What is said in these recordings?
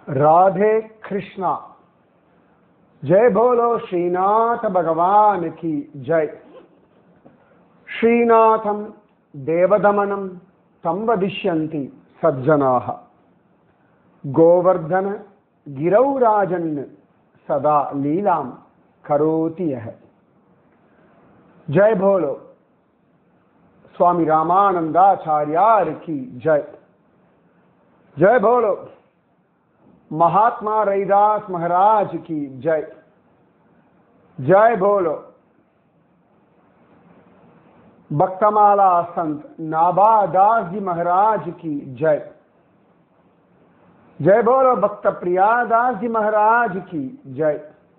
राधे कृष्णा जय बोलो श्रीनाथ भगवान की जय श्रीनाथम देवदमनम तम वदिष्यन्ति सज्जनाः गोवर्धन गिरौ राजन् सदा लीलां करोति यः जय बोलो स्वामी रामानंदाचार्यार की जय जय बोलो महात्मा रैदास महाराज की जय जय बोलो भक्तमाला संत नाबादास जी महाराज की जय जय बोलो भक्त प्रियादास जी महाराज की जय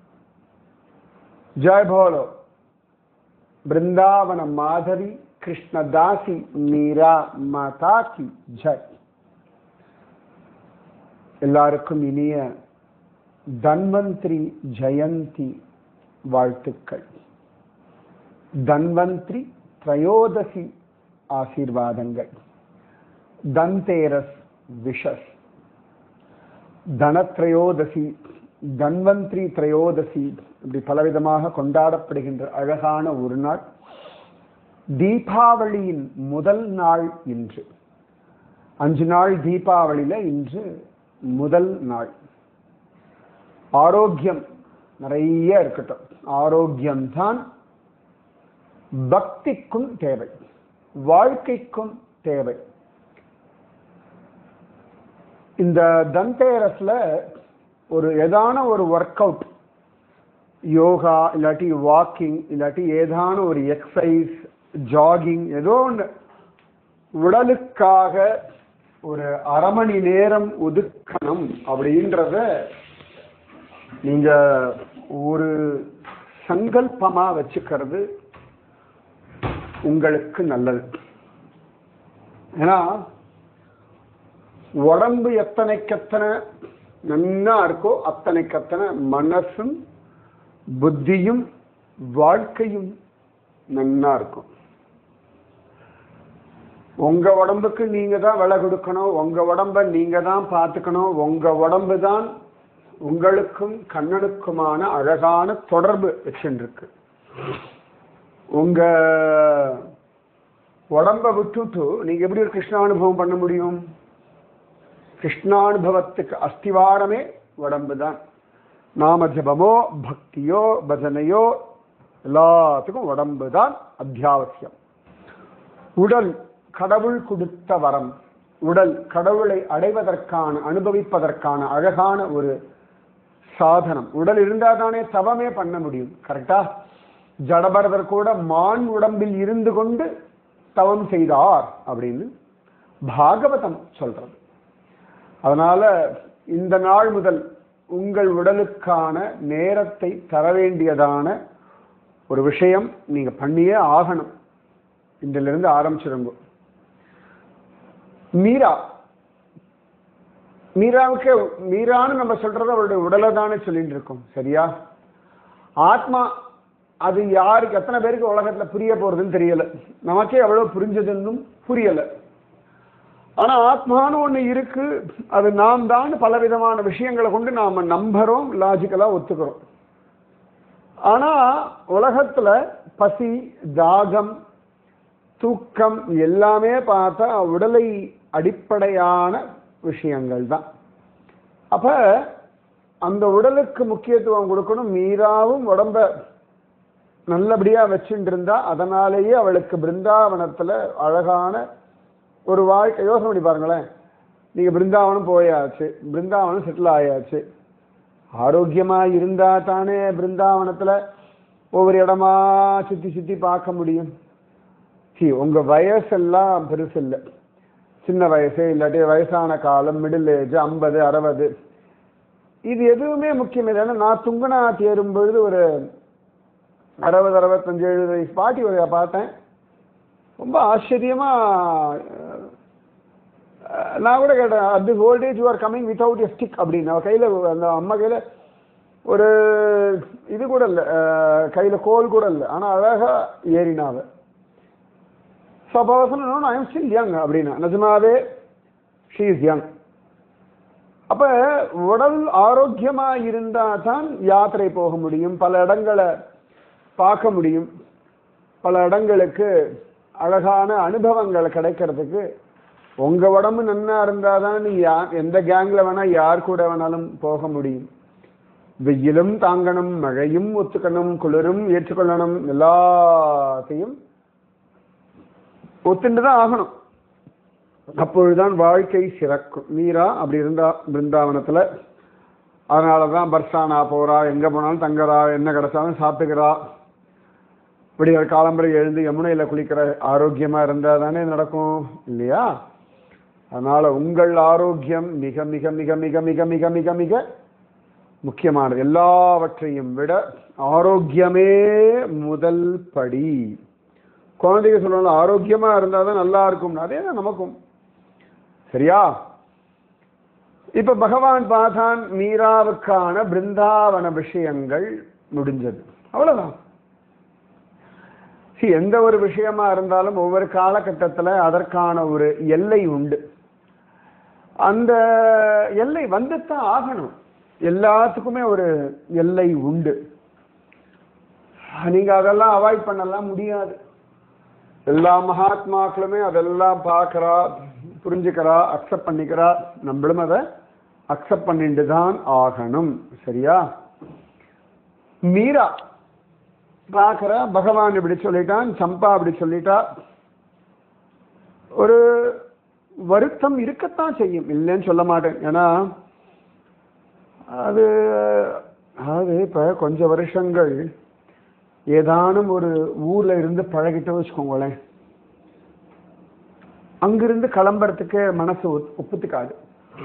जय बोलो वृंदावन माधवी कृष्णदासी मीरा माता की जय எல்லாருக்கும் இனிய தன்வந்திரி ஜெயந்தி வாழ்த்துக்கள் தன்வந்திரி திரையோதசி ஆசீர்வாதங்கள் தன்தேரஸ் விஷஸ் தனத்ரயோதசி தன்வந்திரி திரையோதசி இப்படி பலவிதமாக கொண்டாடப்படுகின்ற அழகான ஒரு நாள் தீபாவளியின் முதல் நாள் இன்று அஞ்சு நாள் தீபாவளியில இன்று முதல் நாள் ஆரோக்கியம் நிறைய இருக்கட்டும் ஆரோக்கியம் தான் பக்திக்கும் தேவை வாழ்க்கைக்கும் தேவை இந்த தந்தேரஸ்ல ஒரு ஏதான ஒரு ஒர்க் அவுட் யோகா இல்லாட்டி வாக்கிங் இல்லாட்டி ஏதான ஒரு எக்ஸசைஸ் ஜாகிங் ஏதோ ஒன்று உடலுக்காக ஒரு அரை மணி நேரம் ஒதுக்கணும் அப்படின்றத நீங்க ஒரு சங்கல்பமா வச்சுக்கிறது உங்களுக்கு நல்லது ஏன்னா உடம்பு எத்தனைக்கத்தனை நன்னா இருக்கோ அத்தனைக்கத்தனை மனசும் புத்தியும் வாழ்க்கையும் நன்னா இருக்கும் உங்க உடம்புக்கு நீங்க தான் விலை கொடுக்கணும் உங்க உடம்ப நீங்க தான் பார்த்துக்கணும் உங்க உடம்பு தான் உங்களுக்கும் கண்ணனுக்குமான அழகான தொடர்பு வச்சுருக்கு உங்க உடம்ப விட்டுட்டு நீங்க எப்படி ஒரு கிருஷ்ணானுபவம் பண்ண முடியும் கிருஷ்ணானுபவத்துக்கு அஸ்திவாரமே உடம்பு தான் நாம ஜபமோ பக்தியோ பஜனையோ எல்லாத்துக்கும் உடம்பு தான் அத்தியாவசியம் உடல் கடவுள் கொடுத்த வரம் உடல் கடவுளை அடைவதற்கான அனுபவிப்பதற்கான அழகான ஒரு சாதனம் உடல் இருந்தால் தானே தவமே பண்ண முடியும் கரெக்டா ஜடபரதர் கூட மான் உடம்பில் இருந்து கொண்டு தவம் செய்தார் அப்படின்னு பாகவதம் சொல்றது அதனால இந்த நாள் முதல் உங்கள் உடலுக்கான நேரத்தை தர வேண்டியதான ஒரு விஷயம் நீங்க பண்ணியே ஆகணும் இன்றிலிருந்து ஆரம்பிச்சிருங்க மீரா மீராவுக்கு மீரான்னு நம்ம சொல்றது அவருடைய உடலை தானே சொல்லிட்டு இருக்கோம் சரியா ஆத்மா அது யாருக்கு எத்தனை பேருக்கு உலகத்துல புரிய போறதுன்னு தெரியல நமக்கே எவ்வளவு புரிஞ்சதுன்னும் புரியல ஆனா ஆத்மான்னு ஒண்ணு இருக்கு அது நாம் தான் பலவிதமான விஷயங்களை கொண்டு நாம நம்புறோம் லாஜிக்கலா ஒத்துக்கிறோம் ஆனா உலகத்துல பசி தாகம் தூக்கம் எல்லாமே பார்த்தா உடலை அடிப்படையான விஷயங்கள் தான் அப்ப அந்த உடலுக்கு முக்கியத்துவம் கொடுக்கணும் மீறாவும் உடம்ப நல்லபடியா வச்சுட்டு இருந்தா அதனாலேயே அவளுக்கு பிருந்தாவனத்துல அழகான ஒரு வாழ்க்கை யோசனை பண்ணி பாருங்களேன் நீங்க பிருந்தாவனம் போயாச்சு பிருந்தாவனம் செட்டில் ஆயாச்சு ஆரோக்கியமா இருந்தா தானே பிருந்தாவனத்துல ஒவ்வொரு இடமா சுத்தி சுத்தி பார்க்க முடியும் சி உங்க வயசெல்லாம் பெருசு இல்லை சின்ன வயசு இல்லாட்டி வயசான காலம் மிடில் ஏஜ் ஐம்பது அறுபது இது எதுவுமே முக்கியம் இல்லை ஏன்னா நான் துங்கனா தேரும் பொழுது ஒரு அறுபது அறுபத்தஞ்சு எழுபது வயசு பாட்டி ஒரு பார்த்தேன் ரொம்ப ஆச்சரியமா நான் கூட கேட்டேன் at this old age you are coming without a stick அப்படின்னு அவ கையில் அந்த அம்மா கையில் ஒரு இது கூட இல்லை கையில் கோல் கூட இல்லை ஆனால் அழகாக ஏறினாவ ஸோ அப்போ சொன்னோம் ஐ எம் ஸ்டில் யங் அப்படின்னா நிஜமாவே ஷீ இஸ் யங் அப்ப உடல் ஆரோக்கியமா இருந்தா தான் யாத்திரை போக முடியும் பல இடங்களை பார்க்க முடியும் பல இடங்களுக்கு அழகான அனுபவங்கள் கிடைக்கிறதுக்கு உங்க உடம்பு நன்னா இருந்தாதான் நீ யா எந்த கேங்ல வேணா யார் கூட வேணாலும் போக முடியும் வெயிலும் தாங்கணும் மழையும் ஒத்துக்கணும் குளிரும் ஏற்றுக்கொள்ளணும் எல்லாத்தையும் ஒத்துண்டு தான் ஆகணும் அப்பொழுதுதான் வாழ்க்கை சிறக்கும் மீரா அப்படி இருந்தா பிருந்தாவனத்துல அதனாலதான் பர்சானா போறா எங்க போனாலும் தங்குறா என்ன கிடைச்சாலும் சாப்பிட்டுக்கிறா விடியற் காலம்பரை எழுந்து யமுனையில குளிக்கிற ஆரோக்கியமா இருந்தா தானே நடக்கும் இல்லையா அதனால உங்கள் ஆரோக்கியம் மிக மிக மிக மிக மிக மிக மிக மிக முக்கியமானது எல்லாவற்றையும் விட ஆரோக்கியமே முதல் படி குழந்தைங்க சொல்லணும் ஆரோக்கியமா இருந்தாதான் நல்லா இருக்கும் அதே தான் நமக்கும் சரியா இப்ப பகவான் பார்த்தான் மீராவுக்கான பிருந்தாவன விஷயங்கள் முடிஞ்சது அவ்வளவுதான் See, எந்த ஒரு விஷயமா இருந்தாலும் ஒவ்வொரு காலகட்டத்துல அதற்கான ஒரு எல்லை உண்டு அந்த எல்லை வந்துத்தான் ஆகணும் எல்லாத்துக்குமே ஒரு எல்லை உண்டு நீங்க அதெல்லாம் அவாய்ட் பண்ணலாம் முடியாது எல்லா மகாத்மாக்களுமே அதெல்லாம் பார்க்கறா புரிஞ்சுக்கிறா அக்செப்ட் பண்ணிக்கிறா நம்மளும் அதை அக்செப்ட் பண்ணிட்டு தான் ஆகணும் சரியா மீரா பார்க்கற பகவான் இப்படி சொல்லிட்டான் சம்பா இப்படி சொல்லிட்டா ஒரு வருத்தம் இருக்கத்தான் செய்யும் இல்லைன்னு சொல்ல மாட்டேன் ஏன்னா அது அதாவது இப்ப கொஞ்ச வருஷங்கள் ஏதானும் ஒரு ஊர்ல இருந்து பழகிட்டு வச்சுக்கோங்களேன் அங்கிருந்து கிளம்புறதுக்கு மனசு ஒத்- ஒப்புத்துக்காது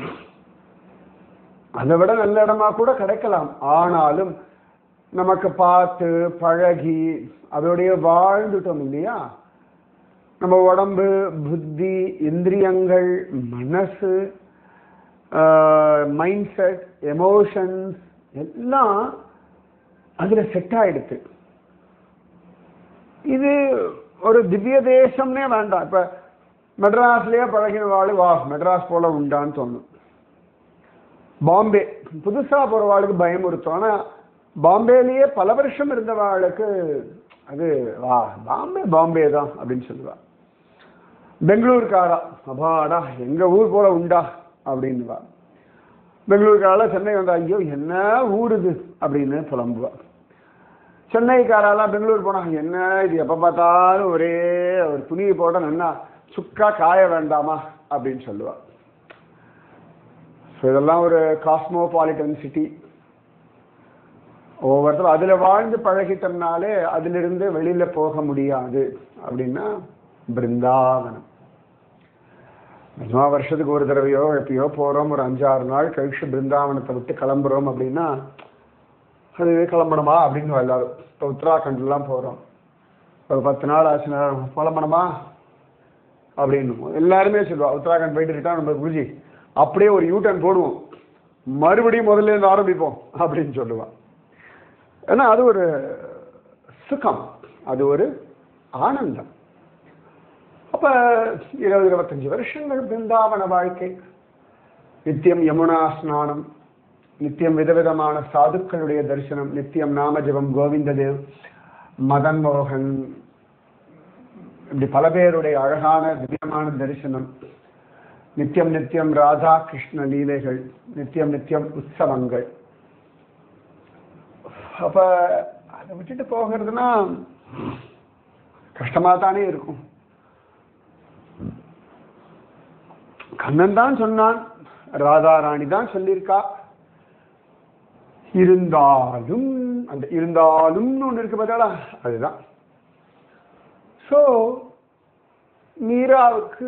அதை விட நல்ல இடமா கூட கிடைக்கலாம் ஆனாலும் நமக்கு பார்த்து பழகி அதோடைய வாழ்ந்துட்டோம் இல்லையா நம்ம உடம்பு புத்தி இந்திரியங்கள் மனசு மைண்ட் செட் எமோஷன்ஸ் எல்லாம் அதுல செட் ஆயிடுது இது ஒரு திவ்ய தேசம்னே வேண்டாம் இப்ப மெட்ராஸ்லயே பழகின வாழு வா மெட்ராஸ் போல உண்டான்னு தோணும் பாம்பே புதுசா போற வாளுக்கு பயமுறுத்தும் ஆனா பாம்பேலயே பல வருஷம் இருந்த வாளுக்கு அது வா பாம்பே பாம்பே தான் அப்படின்னு சொல்லுவா பெங்களூர்காரா அபாடா எங்க ஊர் போல உண்டா அப்படின்னுவா பெங்களூர்காரா சென்னை வந்தா ஐயோ என்ன ஊர் இது அப்படின்னு புலம்புவா சென்னைக்காரெல்லாம் பெங்களூர் போனா என்ன இது எப்ப பார்த்தாலும் ஒரே ஒரு துணியை போட நன்னா சுக்கா காய வேண்டாமா அப்படின்னு சொல்லுவா ஸோ இதெல்லாம் ஒரு காஸ்மோபாலிட்டன் சிட்டி ஒவ்வொருத்தரும் அதுல வாழ்ந்து பழகிட்டோம்னாலே அதிலிருந்து வெளியில போக முடியாது அப்படின்னா பிருந்தாவனம் நிஜமா வருஷத்துக்கு ஒரு தடவையோ எப்பயோ போறோம் ஒரு அஞ்சாறு நாள் கழிச்சு பிருந்தாவனத்தை விட்டு கிளம்புறோம் அப்படின்னா அதுவே கிளம்பணுமா அப்படின்னு எல்லாரும் இப்போ உத்தராகண்ட்லாம் போறோம் ஒரு பத்து நாள் ஆச்சுன்னா கிளம்பணுமா அப்படின்னு எல்லாருமே சொல்லுவா உத்தராகண்ட் போயிட்டு ரிட்டர்ன் நம்ம குருஜி அப்படியே ஒரு யூட்டர்ன் போடுவோம் மறுபடியும் முதல்ல இருந்து ஆரம்பிப்போம் அப்படின்னு சொல்லுவா ஏன்னா அது ஒரு சுகம் அது ஒரு ஆனந்தம் அப்ப இருபது இருபத்தஞ்சு வருஷங்கள் பிருந்தாவன வாழ்க்கை நித்தியம் யமுனா ஸ்நானம் நித்தியம் விதவிதமான சாதுக்களுடைய தரிசனம் நித்தியம் நாமஜபம் கோவிந்ததேவ் மதன் மோகன் இப்படி பல பேருடைய அழகான திவ்யமான தரிசனம் நித்தியம் நித்தியம் ராதா கிருஷ்ண லீலைகள் நித்தியம் நித்தியம் உற்சவங்கள் அப்ப அதை விட்டுட்டு போகிறதுனா கஷ்டமா தானே இருக்கும் கண்ணன் தான் சொன்னான் ராதா ராணி தான் சொல்லியிருக்கா இருந்தாலும் அந்த இருந்தாலும் ஒன்று இருக்கு பார்த்தாளா அதுதான் ஸோ மீராவுக்கு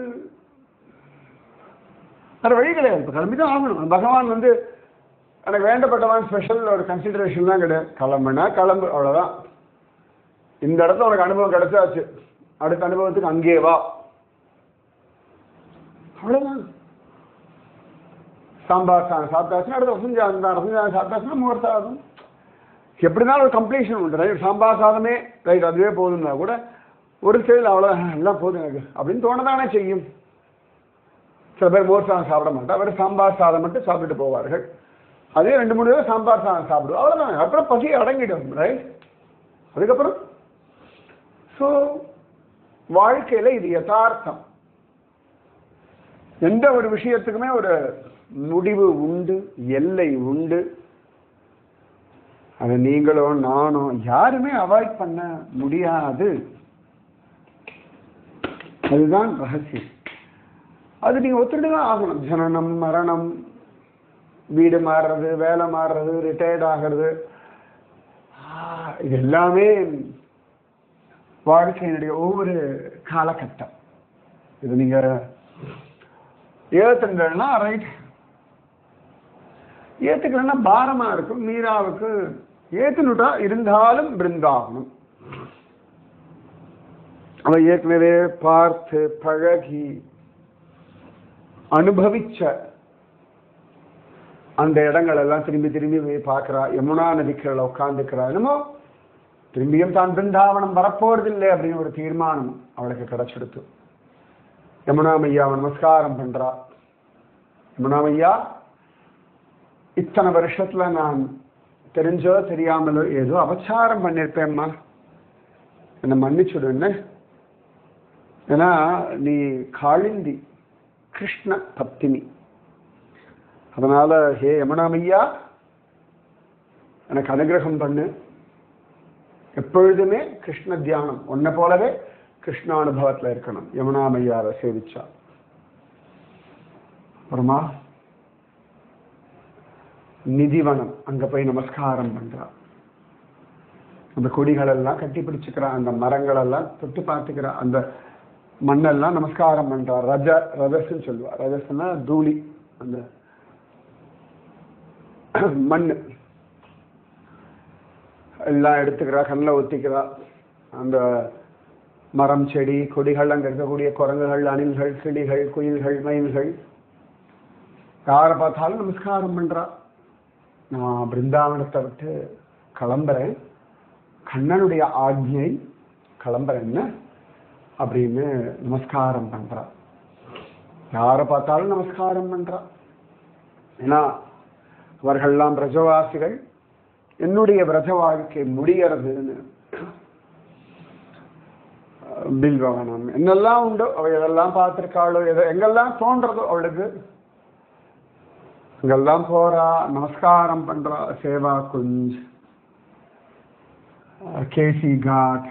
வேற வழி கிடையாது இப்போ கிளம்பி தான் ஆகணும் பகவான் வந்து எனக்கு வேண்டப்பட்டவன் ஸ்பெஷல் ஒரு கன்சிடரேஷன்லாம் கிடையாது கிளம்புனா கிளம்பு அவ்வளோதான் இந்த இடத்துல உனக்கு அனுபவம் கிடைச்சாச்சு அடுத்த அனுபவத்துக்கு அங்கே வா அவ்வளோதான் சாம்பார் சாதம் சாப்பிட்டாச்சுன்னா அடுத்த ரசஞ்சாதம் தான் ரசஞ்சாதம் சாப்பிட்டாச்சுன்னா முகூர்த்தாதம் எப்படினாலும் ஒரு கம்ப்ளீஷன் உண்டு ரைட் சாம்பார் சாதமே ரைட் அதுவே போதும்னா கூட ஒரு சைடில் அவ்வளோ எல்லாம் போதும் எனக்கு அப்படின்னு தோணதானே செய்யும் சில பேர் மோர் சாதம் சாப்பிட மாட்டா அவர் சாம்பார் சாதம் மட்டும் சாப்பிட்டுட்டு போவார்கள் அதே ரெண்டு மூணு பேர் சாம்பார் சாதம் சாப்பிடுவோம் அவ்வளோதான் அப்புறம் பசி அடங்கிடும் ரைட் அதுக்கப்புறம் ஸோ வாழ்க்கையில இது யதார்த்தம் எந்த ஒரு விஷயத்துக்குமே ஒரு முடிவு உண்டு எல்லை உண்டு அதை நீங்களோ நானோ யாருமே அவாய்ட் பண்ண முடியாது அதுதான் ரகசியம் அது நீங்க ஒத்துட்டு தான் ஆகணும் ஜனனம் மரணம் வீடு மாறுறது வேலை மாறுறது ரிட்டையர்ட் ஆகிறது ஆஹ், இது எல்லாமே வாழ்க்கையினுடைய ஒவ்வொரு காலகட்டம் இது நீங்க ஏத்துங்கன்னா ரைட் ஏத்துக்கலன்னா பாரமா இருக்கும் மீராவுக்கு ஏத்துனுட்டா இருந்தாலும் பிருந்தாவனம் அவ ஏற்கனவே பார்த்து பழகி அனுபவிச்ச அந்த இடங்கள் எல்லாம் திரும்பி திரும்பி போய் பார்க்கறா யமுனா நதிக்கரையில் உட்காந்துக்கிறா என்னமோ திரும்பியும் தான் பிருந்தாவனம் வரப்போறதில்லை அப்படின்னு ஒரு தீர்மானம் அவளுக்கு கிடைச்செடுத்து யமுனா மையாவை நமஸ்காரம் பண்றா யமுனா மையா இத்தனை வருஷத்துல நான் தெரிஞ்சோ தெரியாமலோ ஏதோ அபச்சாரம் பண்ணிருப்பேம்மா என்னை மன்னிச்சுடு என்ன ஏன்னா நீ காளிந்தி கிருஷ்ண பத்தினி அதனால ஹே யமுனாமையா எனக்கு அனுகிரகம் பண்ணு எப்பொழுதுமே கிருஷ்ண தியானம் உன்னை போலவே கிருஷ்ணானுபவத்துல இருக்கணும் யமுனாமையாவை சேவிச்சா அப்புறமா நிதிவனம் அங்க போய் நமஸ்காரம் பண்றா அந்த கொடிகள் எல்லாம் கட்டி பிடிச்சுக்கிறா அந்த மரங்கள் எல்லாம் தொட்டு பார்த்துக்கிறா அந்த மண்ணெல்லாம் நமஸ்காரம் பண்றா ரஜ ரதஸ்ன்னு சொல்லுவா ரஜஸ்னா தூளி அந்த மண் எல்லாம் எடுத்துக்கிறா கண்ணில் ஒத்திக்கிறா அந்த மரம் செடி கொடிகள் அங்க இருக்கக்கூடிய குரங்குகள் அணில்கள் கிளிகள் குயில்கள் மயில்கள் யாரை பார்த்தாலும் நமஸ்காரம் பண்றா நான் பிருந்தாவனத்தை விட்டு கிளம்புறேன் கண்ணனுடைய ஆக்ஞை கிளம்புறேன்னு அப்படின்னு நமஸ்காரம் பண்றா யாரை பார்த்தாலும் நமஸ்காரம் பண்றா ஏன்னா அவர்கள்லாம் பிரஜவாசிகள் என்னுடைய பிரஜ வாழ்க்கை முடியறதுன்னு பில்வவனம் என்னெல்லாம் உண்டோ அவ எதெல்லாம் பார்த்திருக்காளோ எதை எங்கெல்லாம் தோன்றதோ அவளுக்கு அங்கெல்லாம் போறா நமஸ்காரம் பண்றா சேவா குஞ்ச் கேசி காட்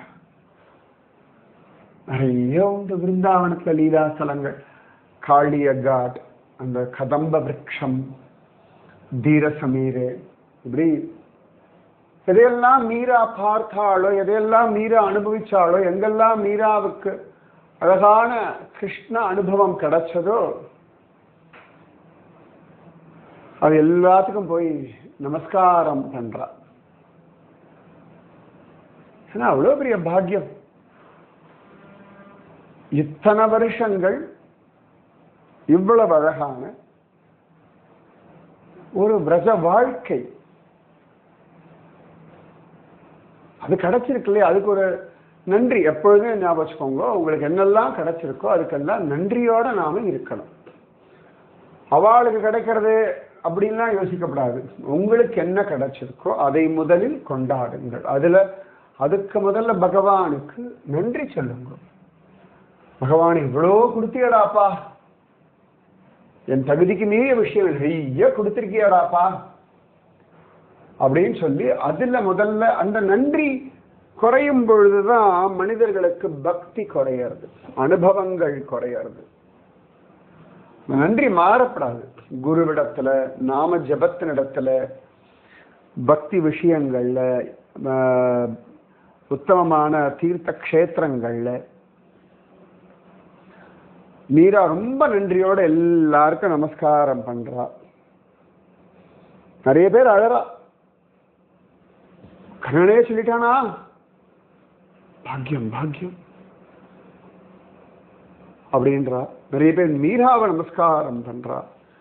நிறைய உண்டு விருந்தாவனத்துல லீலாஸ்தலங்கள் காளிய காட் அந்த கதம்ப விரக்ஷம் தீரசமீரே இப்படி எதையெல்லாம் மீரா பார்த்தாளோ எதையெல்லாம் மீரா அனுபவிச்சாளோ எங்கெல்லாம் மீராவுக்கு அழகான கிருஷ்ண அனுபவம் கிடைச்சதோ அது எல்லாத்துக்கும் போய் நமஸ்காரம் பண்றா ஏன்னா அவ்வளோ பெரிய பாக்கியம் இத்தனை வருஷங்கள் இவ்வளவு அழகான ஒரு பிரஜ வாழ்க்கை அது கிடைச்சிருக்கு இல்லையா அதுக்கு ஒரு நன்றி எப்பொழுதும் ஞாபகம் வச்சுக்கோங்க உங்களுக்கு என்னெல்லாம் கிடைச்சிருக்கோ அதுக்கெல்லாம் நன்றியோட நாம இருக்கணும் அவளுக்கு கிடைக்கிறது அப்படின்லாம் யோசிக்கப்படாது உங்களுக்கு என்ன கிடைச்சிருக்கோ அதை முதலில் கொண்டாடுங்கள் அதுல அதுக்கு முதல்ல பகவானுக்கு நன்றி சொல்லுங்க பகவான் இவ்வளோ கொடுத்தியடாப்பா என் தகுதிக்கு மீறிய விஷயம் நிறைய கொடுத்திருக்கியடாப்பா அப்படின்னு சொல்லி அதுல முதல்ல அந்த நன்றி குறையும் பொழுதுதான் மனிதர்களுக்கு பக்தி குறையறது அனுபவங்கள் குறையறது நன்றி மாறப்படாது குருவிடத்துல நாம ஜபத்தினிடத்துல பக்தி விஷயங்கள்ல ஆஹ், உத்தமமான தீர்த்த க்ஷேத்திரங்கள்ல மீரா ரொம்ப நன்றியோட எல்லாருக்கும் நமஸ்காரம் பண்றா நிறைய பேர் அழறா கண்ணனே சொல்லிட்டானா பாக்கியம் பாக்கியம் அப்படின்றா நிறைய பேர் மீராவை நமஸ்காரம் பண்றா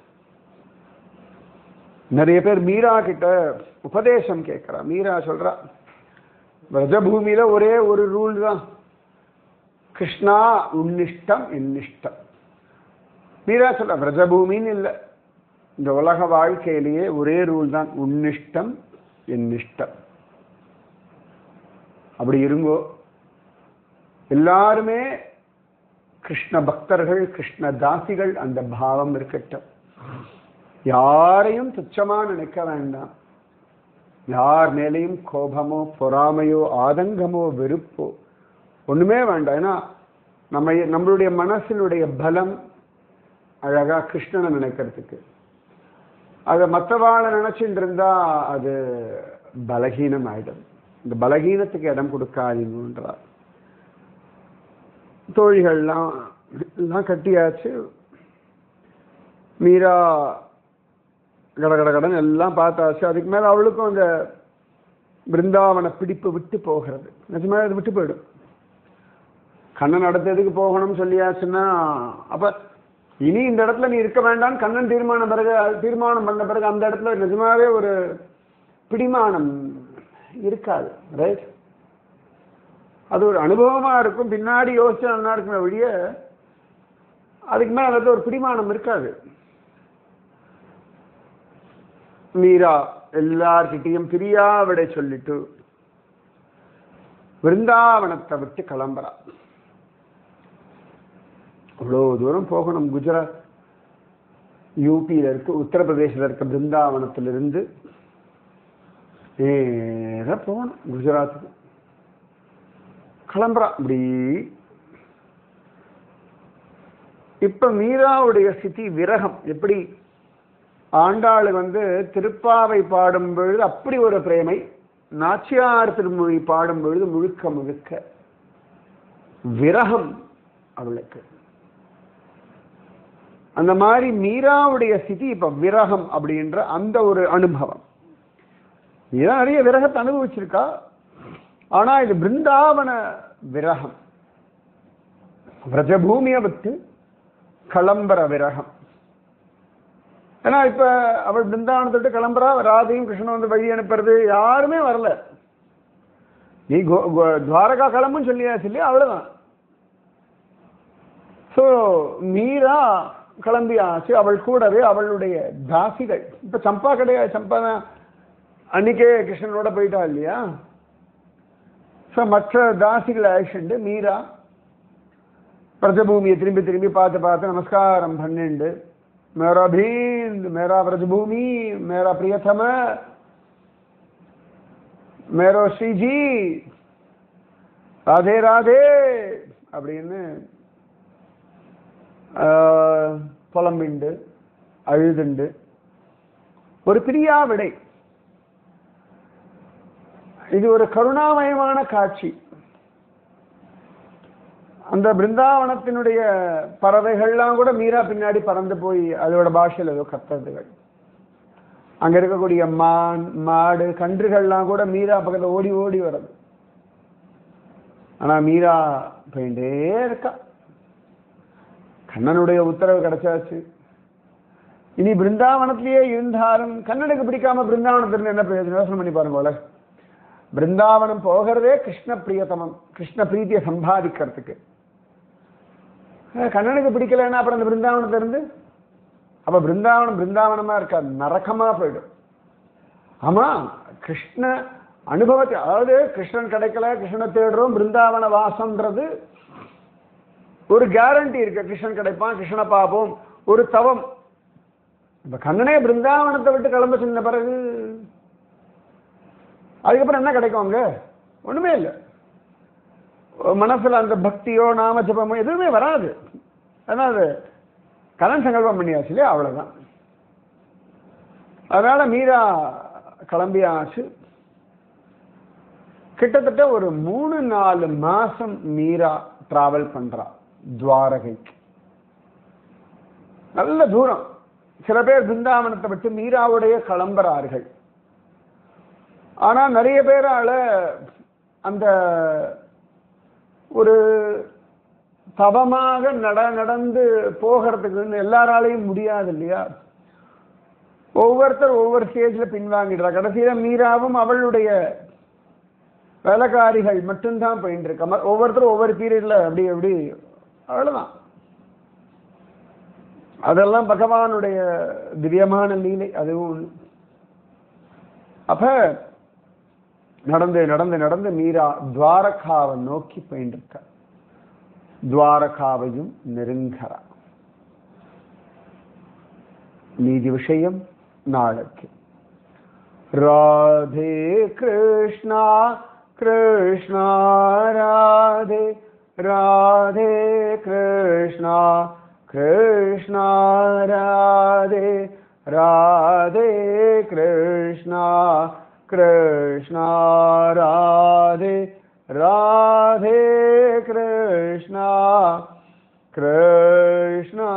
நிறைய பேர் மீரா கிட்ட உபதேசம் கேட்கிறா மீரா சொல்றா பிரஜபூமியில ஒரே ஒரு ரூல் தான் கிருஷ்ணா உன்னிஷ்டம் என்னிஷ்டம் மீரா சொல்ல விரஜபூமின்னு இல்லை இந்த உலக வாழ்க்கையிலேயே ஒரே ரூல் தான் உன்னிஷ்டம் என் இஷ்டம் அப்படி இருங்கோ எல்லாருமே கிருஷ்ண பக்தர்கள் கிருஷ்ண தாசிகள் அந்த பாவம் இருக்கட்டும் யாரையும் துச்சமா நினைக்க வேண்டாம் யார் மேலேயும் கோபமோ பொறாமையோ ஆதங்கமோ வெறுப்போ ஒண்ணுமே வேண்டாம் ஏன்னா நம்ம நம்மளுடைய மனசினுடைய பலம் அழகா கிருஷ்ணனை நினைக்கிறதுக்கு அதை மற்றவாளை நினைச்சுட்டு இருந்தா அது பலகீனம் ஆயிடும் இந்த பலகீனத்துக்கு இடம் கொடுக்காதீங்கன்றார் தோழிகள்லாம் எல்லாம் கட்டியாச்சு மீரா கட கட கடன் எல்லாம் பார்த்தாச்சு அதுக்கு மேல அவளுக்கும் அந்த பிருந்தாவன பிடிப்பு விட்டு போகிறது நிஜமே அது விட்டு போயிடும் கண்ணன் அடுத்ததுக்கு போகணும்னு சொல்லியாச்சுன்னா அப்ப இனி இந்த இடத்துல நீ இருக்க வேண்டாம் கண்ணன் தீர்மானம் பிறகு தீர்மானம் பண்ண பிறகு அந்த இடத்துல நிஜமாவே ஒரு பிடிமானம் இருக்காது ரைட் அது ஒரு அனுபவமா இருக்கும் பின்னாடி யோசிச்சா நல்லா இருக்குமே ஒழிய அதுக்கு மேல அது ஒரு பிடிமானம் இருக்காது மீரா எல்லார்கிட்டையும் பிரியா விட சொல்லிட்டு விருந்தாவனத்தை விட்டு கிளம்புறா அவ்வளோ தூரம் போகணும் குஜராத் யூபியில இருக்கு உத்தரப்பிரதேசில் இருக்க பிருந்தாவனத்திலிருந்து நேரா போகணும் குஜராத்துக்கு கிளம்புறா இப்படி இப்ப மீராவுடைய ஸ்திதி விரகம் எப்படி ஆண்டாள் வந்து திருப்பாவை பாடும் பொழுது அப்படி ஒரு பிரேமை நாச்சியார் திருமொழி பாடும் பொழுது முழுக்க முழுக்க விரகம் அவளுக்கு அந்த மாதிரி மீராவுடைய ஸ்திதி இப்ப விரகம் அப்படின்ற அந்த ஒரு அனுபவம் மீரா நிறைய விரகத்தை அனுபவிச்சிருக்கா ஆனா இது பிருந்தாவன விரகம் விரஜபூமியை விட்டு கிளம்புற விரகம் ஏன்னா இப்ப அவள் பிருந்தாவனத்தை விட்டு கிளம்புறா ராதையும் கிருஷ்ணன் வந்து வழி அனுப்புறது யாருமே வரல நீ கோ- கோ- துவாரகா கிளம்புன்னு சொல்லியாச்சு இல்லையா அவ்வளவுதான் ஸோ மீரா கிளம்பியாச்சு அவள் கூடவே அவளுடைய தாசிகள் இப்ப சம்பா கிடையாது சம்பா தான் அன்னைக்கே கிருஷ்ணனோட போயிட்டா இல்லையா ஸோ மற்ற தாசிகளை அழிச்சுண்டு மீரா பிரஜபூமியை திரும்பி திரும்பி பார்த்து பார்த்து நமஸ்காரம் பண்ணிண்டு மேரா பீந்த் மேரா பிரஜபூமி மேரா பிரியதம மேரோ ஸ்ரீஜி ராதே ராதே அப்படின்னு ஆஹ், புலம்பிண்டு அழுதுண்டு ஒரு பிரியா விடை இது ஒரு கருணாமயமான காட்சி அந்த பிருந்தாவனத்தினுடைய பறவைகள்லாம் கூட மீரா பின்னாடி பறந்து போய் அதோட பாஷையில் ஏதோ கத்துறதுகள் அங்க இருக்கக்கூடிய மான் மாடு கன்றுகள்லாம் கூட மீரா பக்கத்துல ஓடி ஓடி வருது ஆனா மீரா போயிட்டே இருக்கா கண்ணனுடைய உத்தரவு கிடைச்சாச்சு இனி பிருந்தாவனத்திலேயே இருந்தாலும் கண்ணனுக்கு பிடிக்காம பிருந்தாவனத்துல என்ன பிரயோஜனம் யோசனை பண்ணி பாருங்க பிருந்தாவனம் போகிறதே கிருஷ்ண பிரியதமம் கிருஷ்ண பிரீத்தியை சம்பாதிக்கிறதுக்கு அஹ் கண்ணனுக்கு பிடிக்கலைன்னா அப்புறம் அந்த பிருந்தாவனத்துல இருந்து அப்ப பிருந்தாவனம் பிருந்தாவனமா இருக்காது நரகமா போயிடும் ஆமா கிருஷ்ண அனுபவத்தை அதாவது கிருஷ்ணன் கிடைக்கல கிருஷ்ணனை தேடுறோம் பிருந்தாவன வாசம்ன்றது ஒரு கேரண்டி இருக்கு கிருஷ்ணன் கிடைப்பான் கிருஷ்ணனை பார்ப்போம் ஒரு தவம் இப்ப கண்ணனே பிருந்தாவனத்தை விட்டு கிளம்ப சொன்ன பிறகு அதுக்கப்புறம் என்ன கிடைக்கும் அங்க ஒண்ணுமே இல்லை மனசுல அந்த பக்தியோ நாம ஜபமோ எதுவுமே வராது ஏன்னா அது கடன் சங்கல்பம் பண்ணியாச்சு இல்லையா அவ்வளவுதான் அதனால மீரா கிளம்பியாச்சு கிட்டத்தட்ட ஒரு மூணு நாலு மாசம் மீரா டிராவல் பண்றா துவாரகைக்கு நல்ல தூரம் சில பேர் பிருந்தாவனத்தை விட்டு மீராவுடைய கிளம்புறார்கள் ஆனா நிறைய பேரால அந்த ஒரு தவமாக நட நடந்து போகிறதுக்கு எல்லாராலையும் முடியாது இல்லையா ஒவ்வொருத்தர் ஒவ்வொரு ஸ்டேஜ்ல பின்வாங்கிடுறா கடைசியில மீராவும் அவளுடைய வேலைக்காரிகள் மட்டும்தான் போயிட்டு இருக்கா ம- ஒவ்வொருத்தரும் ஒவ்வொரு பீரியட்ல அப்படி அப்படி அவ்வளவுதான் அதெல்லாம் பகவானுடைய திவ்யமான லீலை அதுவும் ஒண்ணு அப்ப நடந்து நடந்து நடந்து மீரா துவாரகாவை நோக்கி போயிட்டு துவாரகாவையும் நெருங்கறா மீதி விஷயம் நாளைக்கு ராதே கிருஷ்ணா கிருஷ்ணா ராதே ராதே கிருஷ்ணா கிருஷ்ணா ராதே ராதே கிருஷ்ணா கிருஷ்ணா ராதே ராதே கிருஷ்ணா கிருஷ்ணா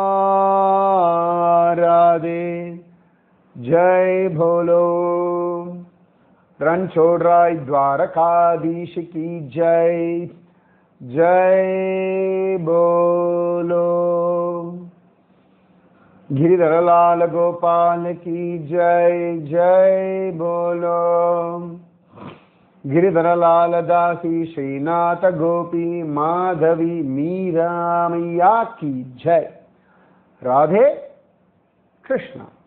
ராதே जय भोलो रणछोड़राय द्वारकाधीश की जय जय बोलो गिरिधर लाल गोपाल की जय जय बोलो गिरिधर लाल दासी श्रीनाथ गोपी माधवी मीरा मैया की जय राधे कृष्णा